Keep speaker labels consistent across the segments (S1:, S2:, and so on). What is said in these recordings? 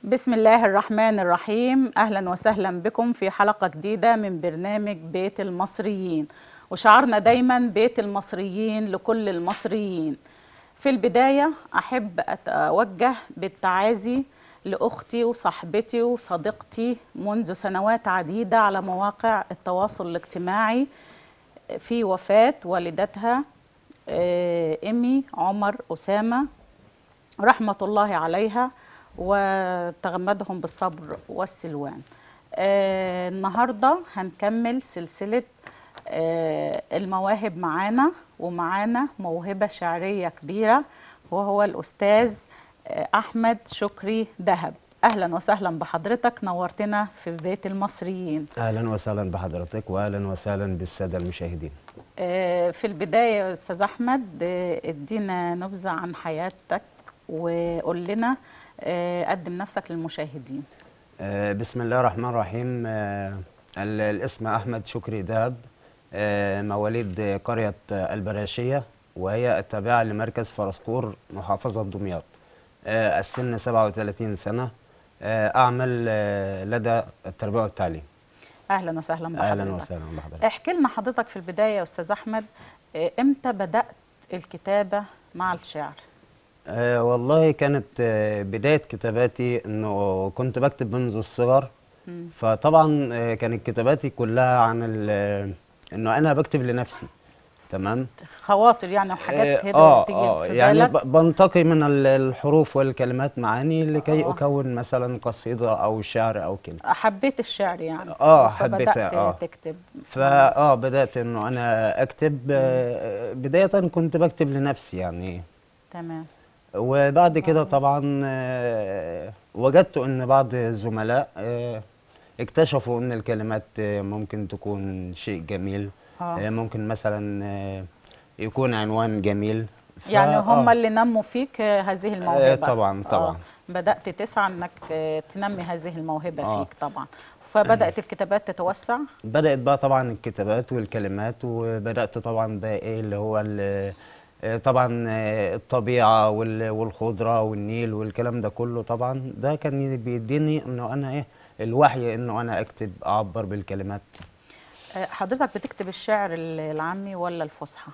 S1: بسم الله الرحمن الرحيم أهلا وسهلا بكم في حلقة جديدة من برنامج بيت المصريين وشعارنا دايما بيت المصريين لكل المصريين في البداية أحب أتوجه بالتعازي لأختي وصاحبتي وصديقتي منذ سنوات عديدة على مواقع التواصل الاجتماعي في وفاة والدتها آه، إيمي عمر أسامة رحمة الله عليها وتغمدهم بالصبر والسلوان آه النهاردة هنكمل سلسلة آه المواهب معانا ومعانا موهبة شعرية كبيرة وهو الأستاذ آه أحمد شكري دهب أهلا وسهلا بحضرتك نورتنا في بيت المصريين
S2: اهلا وسهلا بحضرتك واهلا وسهلا بالساده المشاهدين
S1: آه، في البداية يا أستاذ أحمد آه، ادينا نبذة عن حياتك وقول لنا آه، قدم نفسك للمشاهدين
S2: آه، بسم الله الرحمن الرحيم آه، ال- الاسم احمد شكري دهب آه، مواليد قريه آه، البراشيه وهي التابعه لمركز فرسكور محافظه دمياط آه، السن 37 سنه آه، اعمل آه، لدى التربيه والتعليم
S1: أهلا وسهلا بحضرتك
S2: اهلا وسهلا بحضرتك
S1: احكي لنا حضرتك في البداية يا أستاذ أحمد آه، إمتى بدأت الكتابة مع الشعر
S2: أه والله كانت آه، بداية كتاباتي انه كنت بكتب منذ الصغر
S1: مم.
S2: فطبعا آه، كانت كتاباتي كلها عن ال- آه، انه انا بكتب لنفسي تمام
S1: خواطر يعني وحاجات
S2: آه،
S1: كده
S2: اه
S1: تيجي
S2: اه
S1: في
S2: يعني
S1: بالك
S2: ب- بنتقي من ال- الحروف والكلمات معاني لكي
S1: آه.
S2: اكون مثلا قصيدة او شعر او كده
S1: حبيت الشعر يعني
S2: آه،
S1: فبدأت
S2: حبيتها، آه.
S1: تكتب
S2: فا اه بدأت انه انا اكتب آه، بداية كنت بكتب لنفسي يعني
S1: تمام
S2: وبعد كده طبعا آه، وجدت ان بعض الزملاء آه، اكتشفوا ان الكلمات آه، ممكن تكون شيء جميل
S1: آه.
S2: آه، ممكن مثلا آه، يكون عنوان جميل ف-
S1: يعني هم
S2: آه.
S1: اللي نموا فيك آه، هذه الموهبة
S2: طبعاً، طبعاً.
S1: بدأت تسعى انك آه، تنمي هذه الموهبة
S2: آه.
S1: فيك طبعا فبدأت الكتابات تتوسع
S2: بدأت بقى طبعا الكتابات والكلمات وبدأت طبعا بقى ايه اللي هو ال- آه، طبعا آه، الطبيعة وال- والخضرة والنيل والكلام ده كله طبعا ده كان بيديني انه انا ايه الوحي انه انا اكتب اعبر بالكلمات
S1: آه، حضرتك بتكتب الشعر ال- العامي ولا الفصحى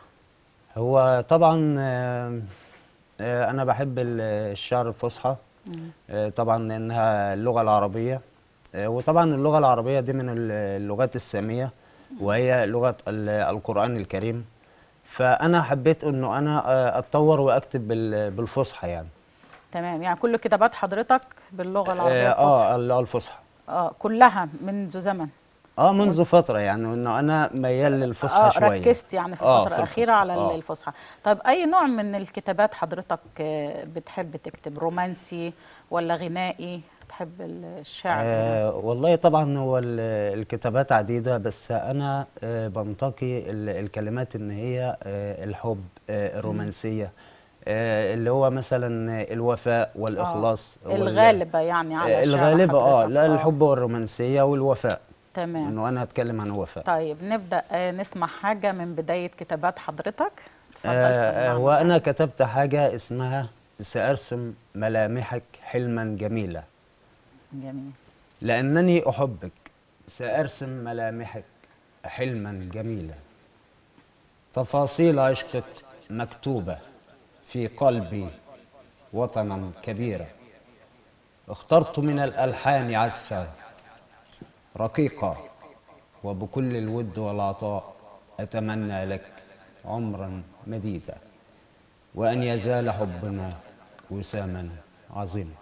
S2: هو طبعا آه، آه، انا بحب ال- الشعر الفصحى آه، طبعا لانها اللغه العربيه آه، وطبعا اللغه العربيه دي من ال- اللغات الساميه وهي لغه ال- القران الكريم فانا حبيت انه انا آه، اتطور واكتب بال- بالفصحى يعني
S1: تمام يعني كل كتابات حضرتك باللغة العربية
S2: اه
S1: الفصحى
S2: آه، ال- الفصحى
S1: اه كلها منذ زمن
S2: اه منذ فتره يعني انه انا ميال للفصحى
S1: اه
S2: شويه
S1: ركزت يعني في
S2: آه،
S1: الفترة
S2: في
S1: الأخيرة
S2: الفصحى،
S1: على
S2: آه.
S1: الفصحى طيب أي نوع من الكتابات حضرتك آه، بتحب تكتب رومانسي ولا غنائي تحب الشعر
S2: آه والله طبعا هو ال- الكتابات عديدة بس أنا آه بنتقي ال- الكلمات إن هي آه الحب آه الرومانسية آه اللي هو مثلا الوفاء والإخلاص
S1: آه.
S2: وال-
S1: الغالبة يعني على
S2: آه
S1: شعر
S2: الغالبة اه
S1: حضرتك.
S2: لا الحب والرومانسية والوفاء
S1: تمام
S2: إنه أنا أتكلم عن الوفاء
S1: طيب نبدأ آه، نسمع حاجة من بداية كتابات حضرتك اتفضل
S2: آه
S1: سمعنا.
S2: وأنا كتبت حاجة اسمها سأرسم ملامحك حلما جميلا
S1: جميل
S2: لأنني أحبك سأرسم ملامحك حلما جميلا تفاصيل عشقك مكتوبة في قلبي وطنا كبيرا اخترت من الألحان عزفا رقيقة وبكل الود والعطاء أتمنى لك عمرا مديدا وأن يزال حبنا وساما عظيما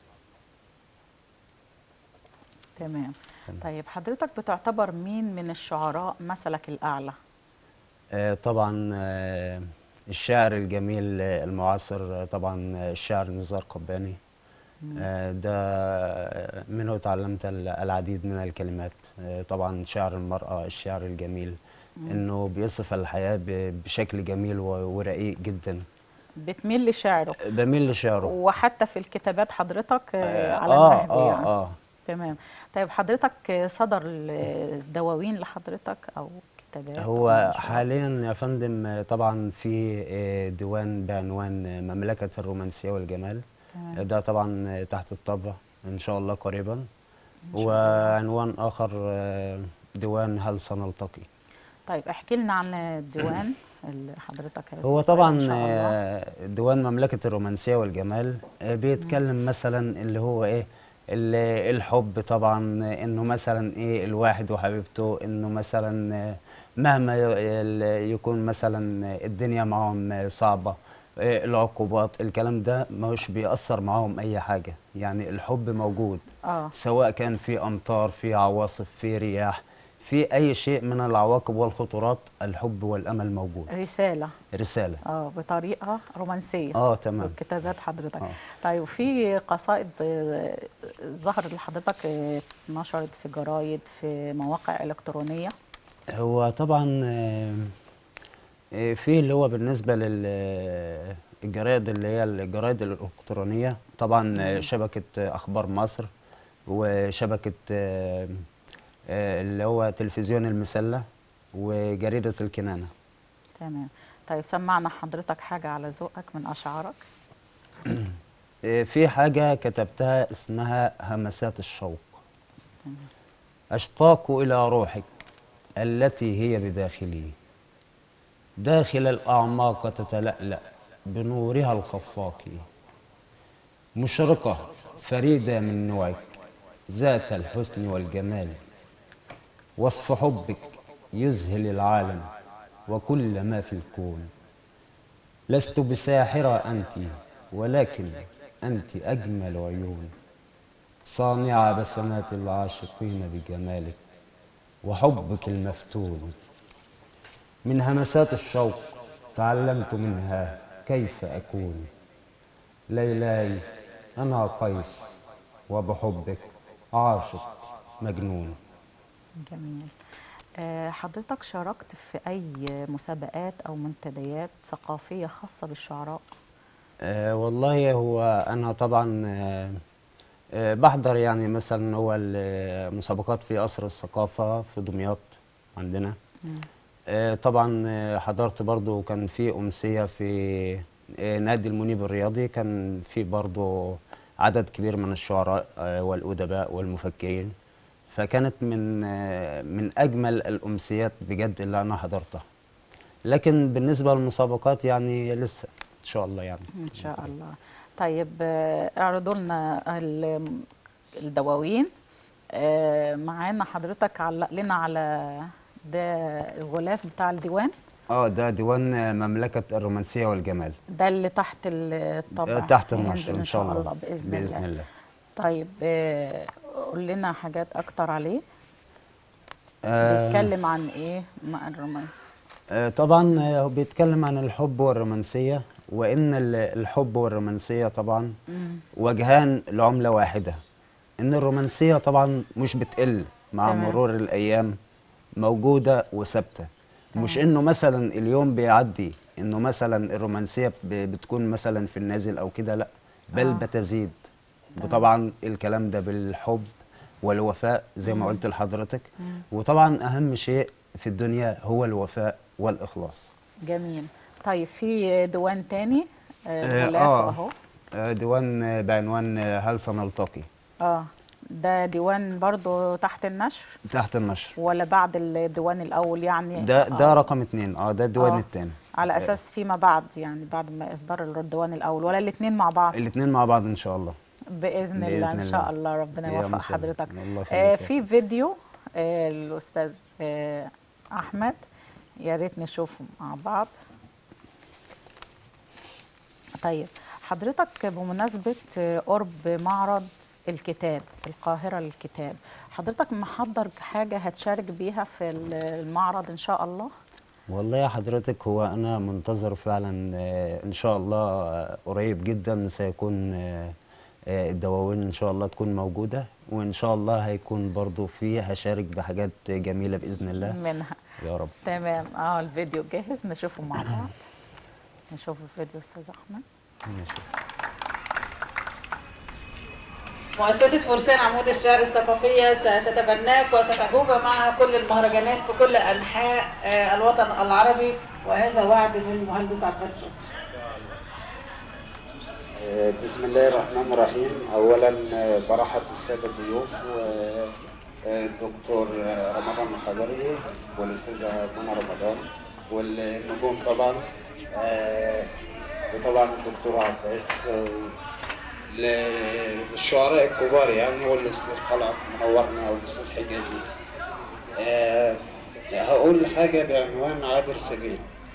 S1: تمام طيب حضرتك بتعتبر مين من الشعراء مثلك الأعلى
S2: آه، طبعا آه، الشاعر الجميل آه، المعاصر آه، طبعا آه، الشاعر نزار قباني آه، ده منه تعلمت ال- العديد من الكلمات آه، طبعا شعر المرأة الشعر الجميل انه بيصف الحياة ب- بشكل جميل و- ورقيق جدا
S1: بتميل لشعره
S2: بميل لشعره
S1: وحتى في الكتابات حضرتك آه، على
S2: اه
S1: نهج
S2: اه
S1: يعني
S2: اه
S1: تمام طيب حضرتك آه، صدر الدواوين لحضرتك أو كتابات
S2: هو
S1: أو شعر؟
S2: حاليا يا فندم آه، طبعا في آه، ديوان بعنوان آه، مملكة الرومانسية والجمال
S1: تمام.
S2: ده طبعا آه، تحت الطبع ان شاء الله قريبا وعنوان اخر آه، ديوان هل سنلتقي
S1: طيب احكي لنا عن الديوان اللي حضرتك
S2: هو
S1: هتذكره
S2: طبعا
S1: إن شاء الله.
S2: آه، ديوان مملكة الرومانسية والجمال آه، بيتكلم مثلا اللي هو ايه ال- الحب طبعا آه، انه مثلا ايه الواحد وحبيبته انه مثلا آه، مهما ي- ال- يكون مثلا آه، الدنيا معاهم آه، صعبة آه، العقوبات الكلام ده مش بيأثر معاهم اي حاجة يعني الحب موجود
S1: اه
S2: سواء كان في امطار في عواصف في رياح في اي شيء من العواقب والخطورات الحب والامل موجود
S1: رسالة
S2: رسالة
S1: اه بطريقة رومانسية
S2: اه تمام
S1: كتابات حضرتك
S2: آه.
S1: طيب في قصائد آه، ظهرت لحضرتك آه، نشرت في جرايد في مواقع إلكترونية
S2: هو طبعا آه، آه، في اللي هو بالنسبة للجرائد اللي هي الجرائد الإلكترونية طبعا آه، شبكة آه، أخبار مصر وشبكة آه، آه، اللي هو تلفزيون المسلة وجريدة الكنانة
S1: تمام طيب سمعنا حضرتك حاجة على ذوقك من أشعارك
S2: آه، في حاجة كتبتها اسمها همسات الشوق أشتاق إلى روحك التي هي بداخلي داخل الأعماق تتلألأ بنورها الخفاق مشرقة فريدة من نوعك ذات الحسن والجمال وصف حبك يذهل العالم وكل ما في الكون لست بساحرة أنت ولكن أنت أجمل عيون صانعة بسمات العاشقين بجمالك وحبك المفتون من همسات الشوق تعلمت منها كيف أكون ليلاي أنا قيس وبحبك عاشق مجنون
S1: جميل آه، حضرتك شاركت في أي مسابقات أو منتديات ثقافية خاصة بالشعراء
S2: أه والله هو أنا طبعا أه أه بحضر يعني مثلا هو المسابقات في قصر الثقافة في دمياط عندنا أه طبعا آه، حضرت برضو كان في أمسية في آه، نادي المنيب الرياضي كان في برضو عدد كبير من الشعراء آه، والأدباء والمفكرين فكانت من آه، من أجمل الأمسيات بجد اللي أنا حضرتها لكن بالنسبة للمسابقات يعني لسه إن شاء الله يعني
S1: إن شاء الله طيب آه، اعرضوا لنا ال- الدواوين آه، معانا حضرتك علق لنا على ده الغلاف بتاع الديوان
S2: اه ده ديوان مملكة الرومانسية والجمال
S1: ده اللي تحت الطبع
S2: آه، تحت
S1: هينزل
S2: النشر إن شاء الله
S1: بإذن,
S2: بإذن
S1: الله.
S2: الله
S1: طيب آه، قول لنا حاجات أكتر عليه
S2: آه،
S1: بيتكلم عن إيه مع الرومان
S2: آه، طبعا آه، هو بيتكلم عن الحب والرومانسية وإن ال- الحب والرومانسية طبعا وجهان لعملة واحدة إن الرومانسية طبعا مش بتقل مع
S1: تمام.
S2: مرور الأيام موجودة وثابتة مش إنه مثلا اليوم بيعدي إنه مثلا الرومانسية ب- بتكون مثلا في النازل أو كده لأ بل
S1: آه.
S2: بتزيد وطبعا الكلام ده بالحب والوفاء زي ما قلت لحضرتك وطبعا أهم شيء في الدنيا هو الوفاء والإخلاص
S1: جميل طيب في ديوان تاني آه،
S2: آه،
S1: غلاف
S2: آه.
S1: أهو
S2: آه، ديوان آه، بعنوان آه، هل سنلتقي
S1: اه ده ديوان برضو تحت النشر
S2: تحت النشر
S1: ولا بعد الديوان الأول يعني
S2: ده ده
S1: آه.
S2: رقم اتنين اه ده الديوان
S1: آه.
S2: التاني
S1: على أساس فيما بعد يعني بعد ما إصدار الديوان الأول ولا الاتنين مع بعض
S2: الاتنين مع بعض ان شاء الله
S1: بإذن, الله
S2: بإذن
S1: إن شاء
S2: الله.
S1: الله ربنا
S2: يا
S1: يوفق
S2: مسلم.
S1: حضرتك
S2: الله يخليك
S1: آه
S2: يا
S1: في فيديو آه الأستاذ آه أحمد يا ريت نشوفه مع بعض طيب حضرتك بمناسبة آه، قرب معرض الكتاب القاهرة للكتاب حضرتك محضر حاجة هتشارك بيها في المعرض إن شاء الله
S2: والله يا حضرتك هو انا منتظر فعلا آه، ان شاء الله آه، قريب جدا سيكون آه، آه، الدواوين ان شاء الله تكون موجودة وان شاء الله هيكون برضو فيه هشارك بحاجات جميلة باذن الله
S1: منها
S2: يا رب
S1: تمام اه الفيديو جاهز نشوفه مع بعض نشوف الفيديو أستاذ أحمد
S2: ماشي.
S3: مؤسسة فرسان عمود الشعر الثقافية ستتبناك وستجوب مع كل المهرجانات في كل أنحاء آه، الوطن العربي وهذا وعد من المهندس عبد الفتاح
S4: آه، بسم الله الرحمن الرحيم اولا آه، برحب بالساده الضيوف والدكتور رمضان الخضري والاستاذه منى رمضان والنجوم طبعا آه، وطبعا الدكتور عباس آه، للشعراء الكبار يعني والاستاذ طلعت منورنا والاستاذ حجازي آه، هقول حاجه بعنوان عابر سبيل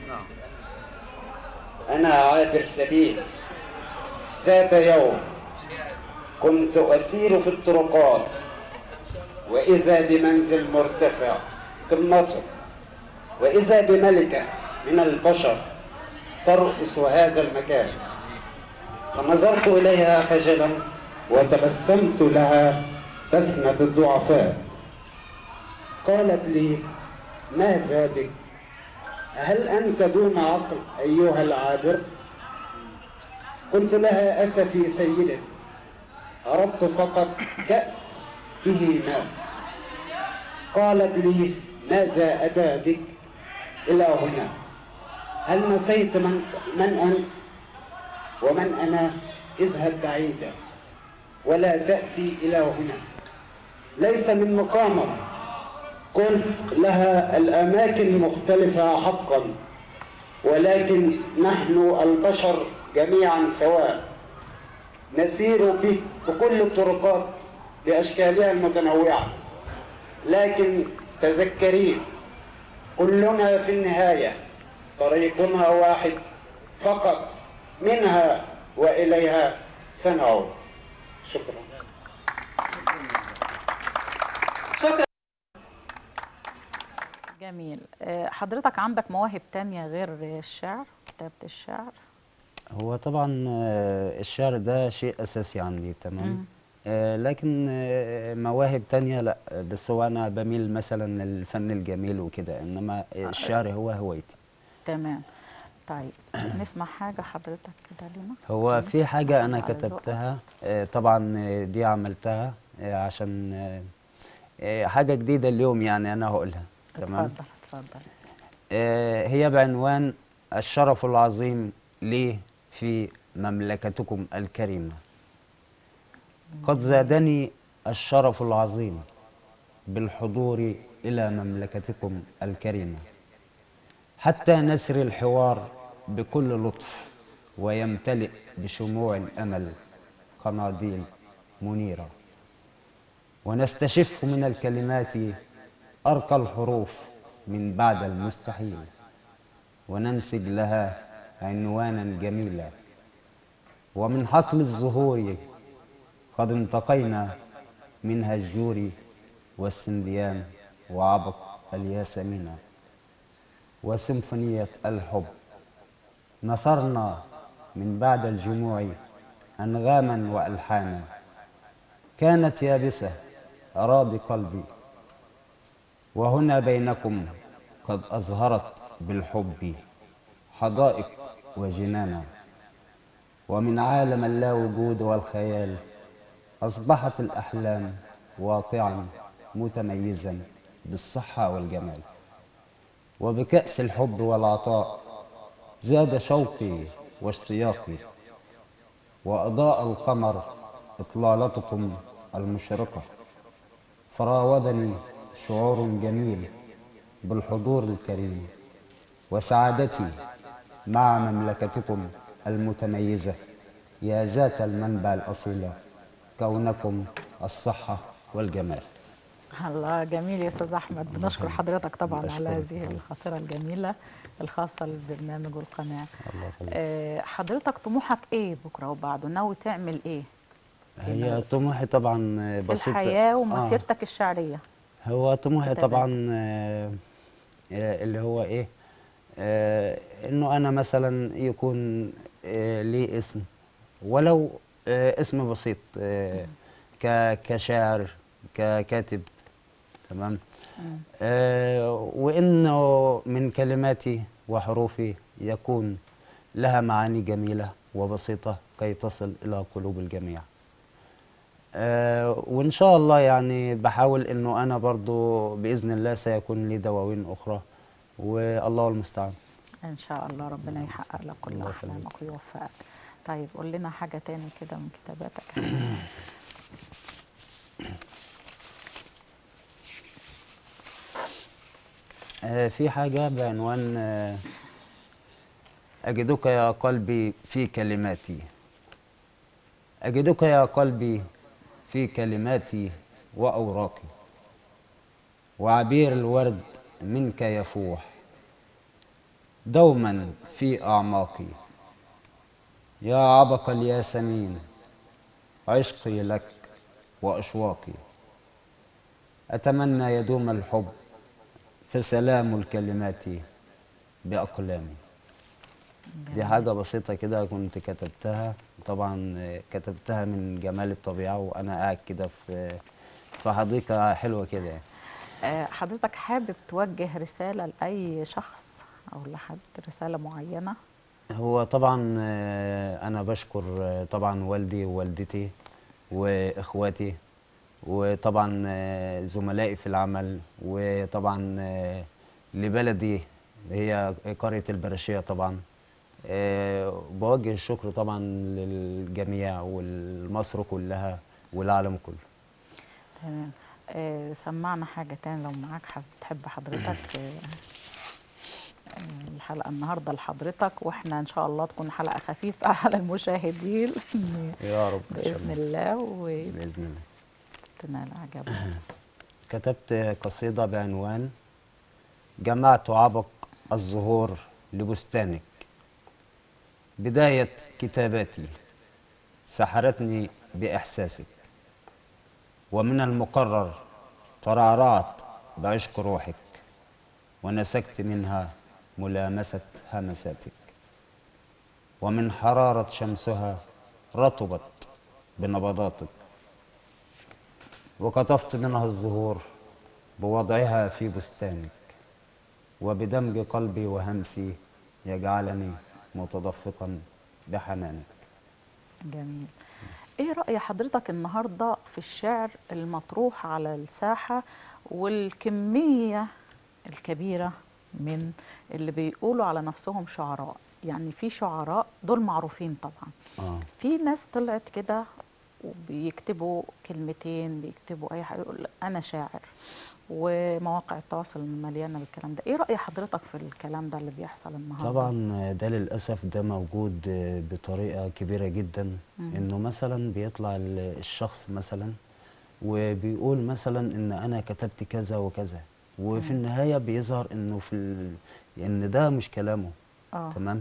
S4: انا عابر سبيل ذات يوم كنت أسير في الطرقات وإذا بمنزل مرتفع قمته وإذا بملكة من البشر ترأس هذا المكان فنظرت إليها خجلا وتبسمت لها بسمة الضعفاء قالت لي ماذا بك هل أنت دون عقل أيها العابر؟ قلت لها أسفي سيدتي أردت فقط كأس به ماء قالت لي ماذا أتى بك إلى هنا هل نسيت من, من أنت ومن أنا اذهب بعيدا ولا تأتي إلى هنا ليس من مقامك قلت لها الأماكن مختلفة حقا ولكن نحن البشر جميعا سواء نسير بك بكل الطرقات بأشكالها المتنوعة لكن تذكرين كلنا في النهاية طريقنا واحد فقط منها وإليها سنعود شكرا
S3: شكرا
S1: جميل آه، حضرتك عندك مواهب تانية غير الشعر كتابة الشعر
S2: هو طبعا آه، الشعر ده شيء أساسي عندي تمام آه، لكن آه، مواهب تانية لا بس هو أنا بميل مثلا للفن الجميل وكده إنما الشعر هو هوايتي
S1: تمام طيب نسمع حاجة حضرتك كده لنا
S2: هو في حاجة أنا
S1: على ذوقك.
S2: كتبتها آه، طبعا آه، دي عملتها آه، عشان آه، آه، حاجة جديدة اليوم يعني أنا هقولها تمام
S1: اتفضل اتفضل
S2: آه، هي بعنوان الشرف العظيم لي في مملكتكم الكريمة قد زادني الشرف العظيم بالحضور إلى مملكتكم الكريمة حتى نسري الحوار بكل لطف ويمتلئ بشموع الأمل قناديل منيرة ونستشف من الكلمات أرقى الحروف من بعد المستحيل وننسج لها عنوانا جميلا ومن حقل الزهور قد انتقينا منها الجور والسنديان وعبق الياسمين وسيمفونية الحب نثرنا من بعد الجموع أنغاما وألحانا كانت يابسة أراضي قلبي وهنا بينكم قد أزهرت بالحب حدائق وجنانا ومن عالم اللا وجود والخيال أصبحت الأحلام واقعا متميزا بالصحة والجمال وبكأس الحب والعطاء زاد شوقي واشتياقي وأضاء القمر إطلالتكم المشرقة فراودني شعور جميل بالحضور الكريم وسعادتي مع مملكتكم المتميزة يا ذات المنبع الأصيلة كونكم الصحة والجمال
S1: الله جميل يا استاذ احمد بنشكر حضرتك طبعا على
S2: بشكرك
S1: هذه
S2: طبعاً.
S1: الخاطره الجميله الخاصه للبرنامج والقناه
S2: الله يخليك.
S1: آه، حضرتك طموحك ايه بكره وبعده ناوي تعمل ايه
S2: هي طموحي طبعا
S1: في
S2: بسيط
S1: الحياه
S2: آه.
S1: ومسيرتك الشعريه
S2: هو طموحي
S1: كتابات.
S2: طبعا آه، آه، اللي هو ايه آه، انه انا مثلا يكون آه، لي اسم ولو آه، اسم بسيط آه، ك- كشاعر ككاتب تمام آه، وانه من كلماتي وحروفي يكون لها معاني جميله وبسيطه كي تصل الى قلوب الجميع آه، وإن شاء الله يعني بحاول إنه أنا برضو بإذن الله سيكون لي دواوين أخرى والله المستعان
S1: ان شاء الله ربنا يحقق لك كل
S2: الله
S1: احلامك ويوفقك طيب قول لنا حاجة تاني كده من كتاباتك
S2: آه، في حاجة بعنوان آه، أجدك يا قلبي في كلماتي أجدك يا قلبي في كلماتي وأوراقي وعبير الورد منك يفوح دوما في أعماقي يا عبق الياسمين عشقي لك وأشواقي أتمنى يدوم الحب فسلام الكلمات بأقلامي دي حاجة بسيطة كده كنت كتبتها طبعا آه، كتبتها من جمال الطبيعة وأنا قاعد كده في في حديقة حلوة كده يعني.
S1: آه، حضرتك حابب توجه رسالة لأي شخص أو لحد رسالة معينة
S2: هو طبعا آه، أنا بشكر آه، طبعا والدي ووالدتي وإخواتي وطبعا آه، زملائي في العمل وطبعا آه، لبلدي هي قرية البرشية طبعا آه، بوجه الشكر طبعا للجميع والمصر كلها والعالم كله
S1: تمام آه، سمعنا حاجة تاني لو معاك حب تحب حضرتك آه، آه، الحلقة النهاردة لحضرتك واحنا ان شاء الله تكون حلقة خفيفة على المشاهدين
S2: يا رب إن شاء
S1: بإذن
S2: الله
S1: الله
S2: بإذن الله
S1: وتنال عجبك
S2: كتبت قصيدة بعنوان جمعت عبق الزهور لبستانك بداية كتاباتي سحرتني بإحساسك ومن المقرر ترعرعت بعشق روحك ونسكت منها ملامسة همساتك ومن حرارة شمسها رطبت بنبضاتك وقطفت منها الزهور بوضعها في بستانك وبدمج قلبي وهمسي يجعلني متدفقا بحنانك
S1: جميل ايه رأي حضرتك النهاردة في الشعر المطروح على الساحة والكمية الكبيرة من اللي بيقولوا على نفسهم شعراء يعني في شعراء دول معروفين طبعا
S2: آه.
S1: في ناس طلعت كده وبيكتبوا كلمتين بيكتبوا اي حاجه يقول انا شاعر ومواقع التواصل مليانه بالكلام ده ايه راي حضرتك في الكلام ده اللي بيحصل النهارده
S2: طبعا ده للأسف ده موجود بطريقة كبيرة جدا إنه مثلا بيطلع ال- الشخص مثلا وبيقول مثلا إن أنا كتبت كذا وكذا وفي النهاية بيظهر إنه في ال... إن ده مش كلامه
S1: اه
S2: تمام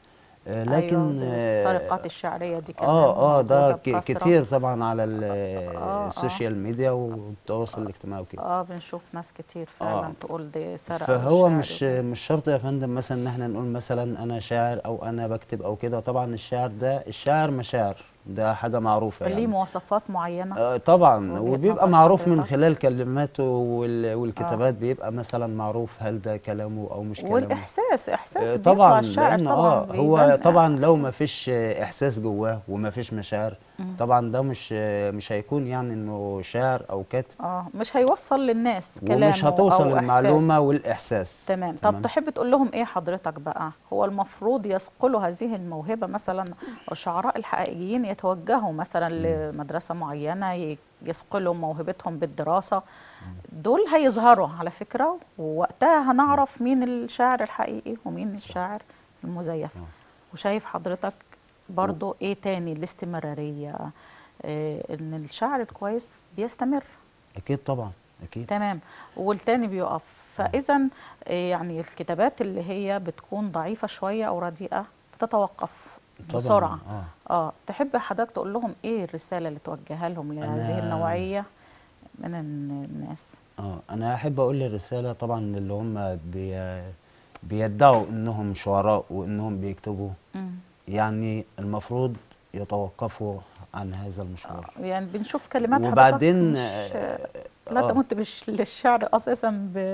S2: آه لكن
S1: أيوة
S2: آه،
S1: السرقات الشعريه دي كمان
S2: اه اه ده
S1: موجودة
S2: ك-
S1: بكثرة.
S2: كتير طبعا على ال-
S1: آه.
S2: السوشيال ميديا والتواصل الاجتماعي وكده
S1: اه بنشوف ناس كتير فعلا
S2: آه.
S1: تقول دي سرقه
S2: فهو
S1: الشعر
S2: مش
S1: وكده.
S2: مش شرط يا فندم مثلا ان احنا نقول مثلا انا شاعر او انا بكتب او كده طبعا الشعر ده الشعر مشاعر ده حاجه معروفه
S1: ليه
S2: يعني
S1: مواصفات معينه
S2: آه طبعا
S1: وجهة
S2: وبيبقى
S1: نظر
S2: معروف من
S1: حضرتك؟
S2: خلال كلماته وال- والكتابات بيبقى مثلا معروف هل ده كلامه او مش كلامه
S1: والاحساس احساس
S2: آه،
S1: بيطلع
S2: طبعا
S1: الشاعر
S2: لان
S1: طبعا
S2: اه هو
S1: بيبان
S2: طبعا لو
S1: إحساس.
S2: ما فيش آه، احساس جواه وما فيش مشاعر طبعا ده مش آه، مش هيكون يعني انه شاعر او كاتب
S1: اه مش هيوصل للناس كلامه
S2: ومش هتوصل
S1: أو
S2: المعلومه
S1: إحساسه.
S2: والاحساس
S1: تمام طب تحب تقول لهم ايه حضرتك بقى هو المفروض يصقلوا هذه الموهبه مثلا الشعراء الحقيقيين يتوجهوا مثلا لمدرسه معينه ي- يصقلوا موهبتهم بالدراسه دول هيظهروا على فكره ووقتها هنعرف مين الشاعر الحقيقي ومين الشاعر المزيف وشايف حضرتك برضو ايه تاني الاستمراريه آه ان الشاعر الكويس بيستمر
S2: اكيد طبعا اكيد
S1: تمام والتاني بيقف فاذا آه، يعني الكتابات اللي هي بتكون ضعيفه شويه او رديئه بتتوقف
S2: طبعاً،
S1: بسرعه
S2: آه.
S1: اه تحب حضرتك تقول لهم ايه الرساله اللي توجهها لهم لهذه
S2: أنا-
S1: النوعيه من الن- الناس
S2: اه انا احب اقول الرساله طبعا اللي هم بي بيدعوا انهم شعراء وانهم بيكتبوا
S1: مم.
S2: يعني المفروض يتوقفوا عن هذا المشوار
S1: يعني بنشوف كلمات حضرتك
S2: وبعدين
S1: مش
S2: آه،
S1: لا
S2: آه.
S1: تمت بش- للشعر اساسا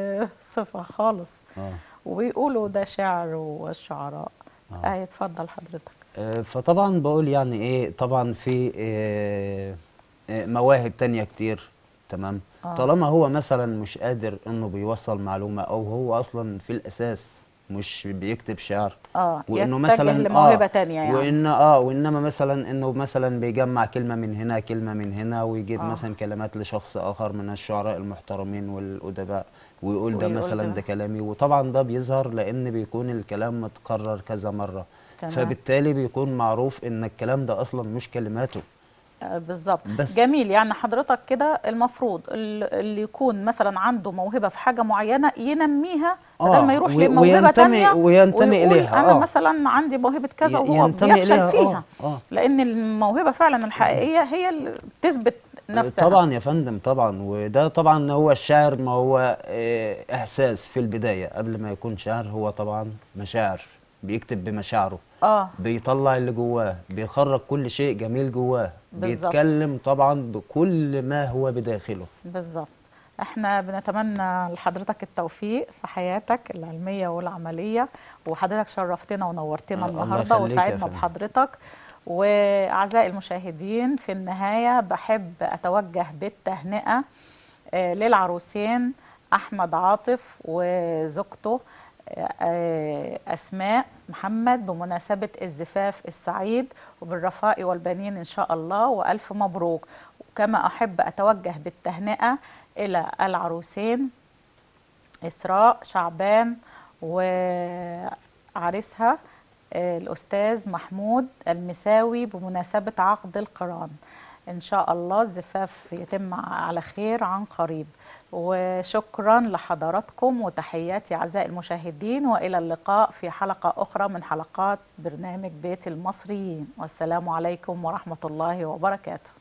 S1: بصفه خالص
S2: اه
S1: وبيقولوا ده شعر والشعراء
S2: آه.
S1: آه اتفضل حضرتك
S2: آه، فطبعا بقول يعني ايه طبعا في آه، آه، مواهب تانية كتير تمام
S1: آه.
S2: طالما هو مثلا مش قادر انه بيوصل معلومة او هو اصلا في الاساس مش بيكتب شعر
S1: اه
S2: وانه
S1: يتجه
S2: مثلا
S1: لموهبة
S2: آه
S1: تانية يعني
S2: وان اه وانما مثلا انه مثلا بيجمع كلمه من هنا كلمه من هنا ويجيب
S1: آه.
S2: مثلا كلمات لشخص اخر من الشعراء المحترمين والادباء ويقول ده
S1: ويقول
S2: مثلا
S1: كده.
S2: ده كلامي وطبعا ده بيظهر لان بيكون الكلام متكرر كذا مره
S1: تمام.
S2: فبالتالي بيكون معروف ان الكلام ده اصلا مش كلماته
S1: آه، بالظبط
S2: بس.
S1: جميل يعني حضرتك كده المفروض ال- اللي يكون مثلا عنده موهبه في حاجه معينه ينميها بدل
S2: آه،
S1: ما يروح
S2: وي-
S1: لموهبه
S2: وينتمي-
S1: تانية
S2: وينتمي
S1: ويقول
S2: إليها،
S1: انا
S2: آه.
S1: مثلا عندي موهبه كذا
S2: ي-
S1: وهو
S2: ينتمي
S1: بيفشل
S2: إليها، آه،
S1: فيها
S2: آه.
S1: لان الموهبه فعلا الحقيقيه هي اللي بتثبت نفسها
S2: طبعا يا فندم طبعا وده طبعا هو الشعر ما هو آه، احساس في البدايه قبل ما يكون شعر هو طبعا مشاعر بيكتب بمشاعره
S1: اه
S2: بيطلع اللي جواه بيخرج كل شيء جميل جواه
S1: بالظبط.
S2: بيتكلم طبعا بكل ما هو بداخله
S1: بالظبط احنا بنتمنى لحضرتك التوفيق في حياتك العلميه والعمليه وحضرتك شرفتنا ونورتنا
S2: آه، الله
S1: النهارده
S2: يخليك يا
S1: وسعدنا
S2: فندم.
S1: بحضرتك واعزائي المشاهدين في النهايه بحب اتوجه بالتهنئه آه، للعروسين احمد عاطف وزوجته آه، اسماء محمد بمناسبه الزفاف السعيد وبالرفاء والبنين ان شاء الله والف مبروك وكما احب اتوجه بالتهنئه الى العروسين اسراء شعبان وعريسها آه، الاستاذ محمود المساوي بمناسبه عقد القران ان شاء الله الزفاف يتم على خير عن قريب وشكرا لحضراتكم وتحياتي اعزائي المشاهدين والى اللقاء في حلقه اخرى من حلقات برنامج بيت المصريين والسلام عليكم ورحمه الله وبركاته